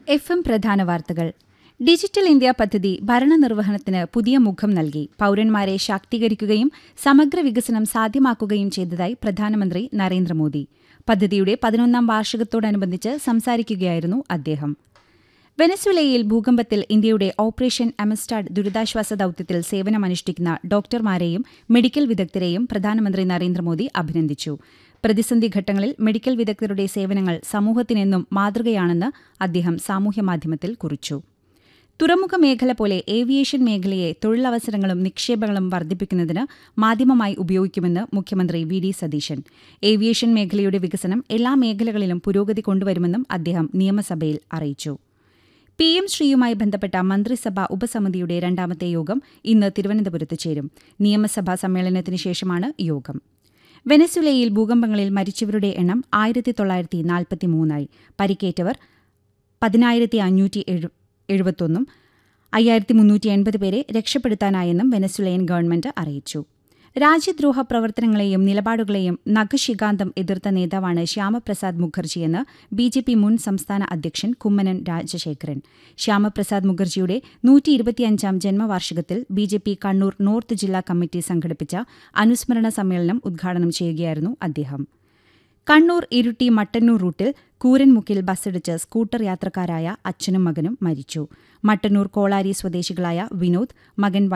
F M പ്രധാന വാർത്തകൾ digital India പദ്ധതി ഭരണനിർവഹണത്തിന് പുതിയ മുഖം നൽകി പൌരന്മാരെ ശാക്തീകരിക്കുകയും സമഗ്ര വികസനം സാധ്യമാക്കുകയും ചെയ്തതായി പ്രധാനമന്ത്രി നരേന്ദ്രമോദി പദ്ധതിയുടെ പതിനൊന്നാം വാർഷികത്തോടനുബന്ധിച്ച് സംസാരിക്കുകയായിരുന്നു അദ്ദേഹം വെനസ്വലയിൽ ഭൂകമ്പത്തിൽ ഇന്ത്യയുടെ ഓപ്പറേഷൻ അമസ്റ്റാഡ് ദുരിതാശ്വാസ ദൌത്യത്തിൽ സേവനമനുഷ്ഠിക്കുന്ന ഡോക്ടർമാരെയും മെഡിക്കൽ വിദഗ്ധരെയും പ്രധാനമന്ത്രി നരേന്ദ്രമോദി അഭിനന്ദിച്ചു പ്രതിസന്ധി ഘട്ടങ്ങളിൽ മെഡിക്കൽ വിദഗ്ധരുടെ സേവനങ്ങൾ സമൂഹത്തിനെന്നും മാതൃകയാണെന്ന് അദ്ദേഹം സാമൂഹ്യമാധ്യമത്തിൽ കുറിച്ചു തുറമുഖ മേഖല പോലെ ഏവിയേഷൻ മേഖലയെ തൊഴിലവസരങ്ങളും നിക്ഷേപങ്ങളും വർദ്ധിപ്പിക്കുന്നതിന് മാധ്യമമായി ഉപയോഗിക്കുമെന്ന് മുഖ്യമന്ത്രി വി ഡി സതീശൻ ഏവിയേഷൻ മേഖലയുടെ വികസനം എല്ലാ മേഖലകളിലും പുരോഗതി കൊണ്ടുവരുമെന്നും അദ്ദേഹം നിയമസഭയിൽ അറിയിച്ചു പി എം ശ്രീയുമായി ബന്ധപ്പെട്ട മന്ത്രിസഭാ ഉപസമിതിയുടെ രണ്ടാമത്തെ യോഗം ഇന്ന് തിരുവനന്തപുരത്ത് ചേരും നിയമസഭാ സമ്മേളനത്തിന് ശേഷമാണ് യോഗം വെനസ്വലയിൽ ഭൂകമ്പങ്ങളിൽ മരിച്ചവരുടെ എണ്ണം ആയിരത്തി തൊള്ളായിരത്തി നാൽപ്പത്തിമൂന്നായി പരിക്കേറ്റവർ പതിനായിരത്തി അഞ്ഞൂറ്റി എഴുപത്തൊന്നും അയ്യായിരത്തി മുന്നൂറ്റി എൺപത് പേരെ രക്ഷപ്പെടുത്താനായെന്നും വെനസ്വലയൻ ഗവൺമെന്റ് അറിയിച്ചു രാജ്യദ്രോഹ പ്രവർത്തനങ്ങളെയും നിലപാടുകളെയും നഖശികാന്തം എതിർത്ത നേതാവാണ് ശ്യാമപ്രസാദ് മുഖർജിയെന്ന് ബി ജെ പി മുൻ സംസ്ഥാന അധ്യക്ഷൻ കുമ്മനം രാജശേഖരൻ ശ്യാമപ്രസാദ് മുഖർജിയുടെ നൂറ്റി ഇരുപത്തിയഞ്ചാം ജന്മവാർഷികത്തിൽ B J P Kannur north ജില്ലാ കമ്മിറ്റി സംഘടിപ്പിച്ച അനുസ്മരണ സമ്മേളനം ഉദ്ഘാടനം ചെയ്യുകയായിരുന്നു അദ്ദേഹം കണ്ണൂർ ഇരുട്ടി മട്ടന്നൂർ റൂട്ടിൽ കൂരൻമുക്കിൽ ബസ്സിടിച്ച് സ്കൂട്ടർ യാത്രക്കാരായ അച്ഛനും മകനും മരിച്ചു മട്ടന്നൂർ കോളാരി സ്വദേശികളായ വിനോദ് മകൻ